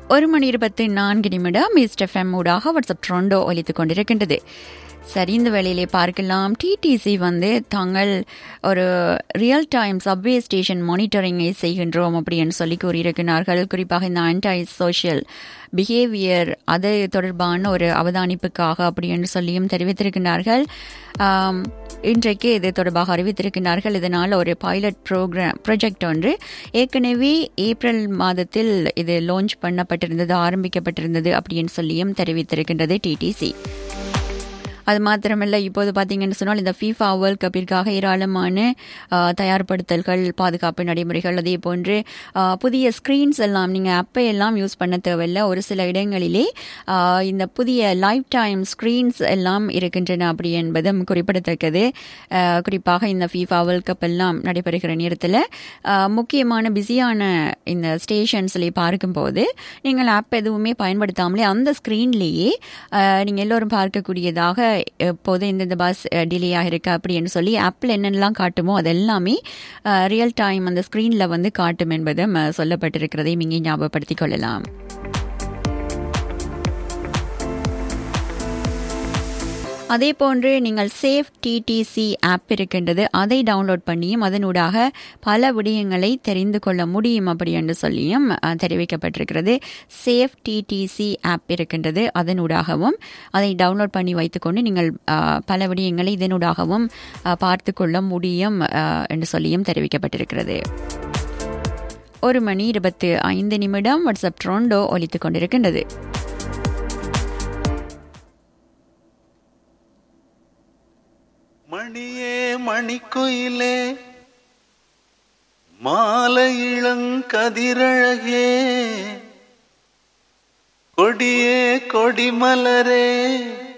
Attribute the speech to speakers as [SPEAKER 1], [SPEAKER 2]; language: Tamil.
[SPEAKER 1] ஒரு மணி இருபத்தி நான்கு நிமிடம் ஈஸ்ட் எஃப்எம் ஊடாக வாட்ஸ்அப் ட்ரோண்டோ ஒலித்துக் கொண்டிருக்கின்றது சரி இந்த வேளையிலே பார்க்கலாம் டிடிசி வந்து தாங்கள் ஒரு ரியல் டைம் சப்வே ஸ்டேஷன் மானிட்டரிங்கை செய்கின்றோம் அப்படின்னு சொல்லி கூறியிருக்கிறார்கள் குறிப்பாக இந்த ஆன்டை சோஷியல் பிஹேவியர் அது தொடர்பான ஒரு அவதானிப்புக்காக அப்படின்னு சொல்லியும் தெரிவித்திருக்கிறார்கள் ஆம், இன்றைக்கு இது தொடர்பாக அறிவித்திருக்கிறார்கள் இதனால் ஒரு பைலட் ப்ரோக்ராம் ப்ராஜெக்ட் ஒன்று ஏற்கனவே ஏப்ரல் மாதத்தில் இது லான்ச் பண்ணப்பட்டிருந்தது ஆரம்பிக்கப்பட்டிருந்தது அப்படின்னு சொல்லியும் தெரிவித்திருக்கின்றது டிடிசி அது மாத்திரமல்ல இப்போது பார்த்தீங்கன்னு சொன்னால் இந்த ஃபீஃபா வேர்ல்ட் கப்பிற்காக ஏராளமான ஆ, தயார்படுத்தல்கள் பாதுகாப்பு நடைமுறைகள் அதே போன்று ஆ, புதிய ஸ்க்ரீன்ஸ் எல்லாம் நீங்கள் அப்பை எல்லாம் யூஸ் பண்ண தேவையில்லை ஒரு சில இடங்களிலே ஆ, இந்த புதிய லைஃப் டைம் ஸ்க்ரீன்ஸ் எல்லாம் இருக்கின்றன அப்படி என்பதும் குறிப்பிடத்தக்கது ஆ, குறிப்பாக இந்த ஃபீஃபா வேர்ல்ட் கப் எல்லாம் நடைபெறுகிற நேரத்தில் ஆ, முக்கியமான பிஸியான இந்த ஸ்டேஷன்ஸ்லே பார்க்கும்போது நீங்கள் ஆப் எதுவுமே பயன்படுத்தாமலே அந்த ஸ்க்ரீன்லேயே நீங்கள் எல்லோரும் பார்க்கக்கூடியதாக எப்போது இந்தந்த பஸ் டிலே ஆகிருக்கு அப்படின்னு சொல்லி ஆப்பில் என்னென்னலாம் காட்டுமோ அது எல்லாமே ரியல் டைம் அந்த ஸ்க்ரீனில் வந்து காட்டும் என்பதும் அஹ், சொல்லப்பட்டிருக்கிறதையும் இங்கே ஞாபகப்படுத்திக் கொள்ளலாம் அதே போன்று நீங்கள் சேஃப் டிடிசி ஆப் இருக்கின்றது அதை டவுன்லோட் பண்ணியும் அதனூடாக பல விடயங்களை தெரிந்து கொள்ள முடியும் அப்படி என்று சொல்லியும் அஹ், தெரிவிக்கப்பட்டிருக்கிறது சேஃப் டிடிசி ஆப் இருக்கின்றது அதனூடாகவும் அதை டவுன்லோட் பண்ணி வைத்துக்கொண்டு நீங்கள் அஹ், பல விடயங்களை இதனூடாகவும் அஹ், பார்த்து கொள்ள முடியும் அஹ், என்று சொல்லியும் தெரிவிக்கப்பட்டிருக்கிறது ஒரு மணி இருபத்து ஐந்து நிமிடம் வாட்ஸ்அப் ட்ரோண்டோ ஒலித்துக் கொண்டிருக்கின்றது
[SPEAKER 2] மணியே மணிக்குயிலே மாலை இளங்கதிரழகே கொடியே கொடிமலரே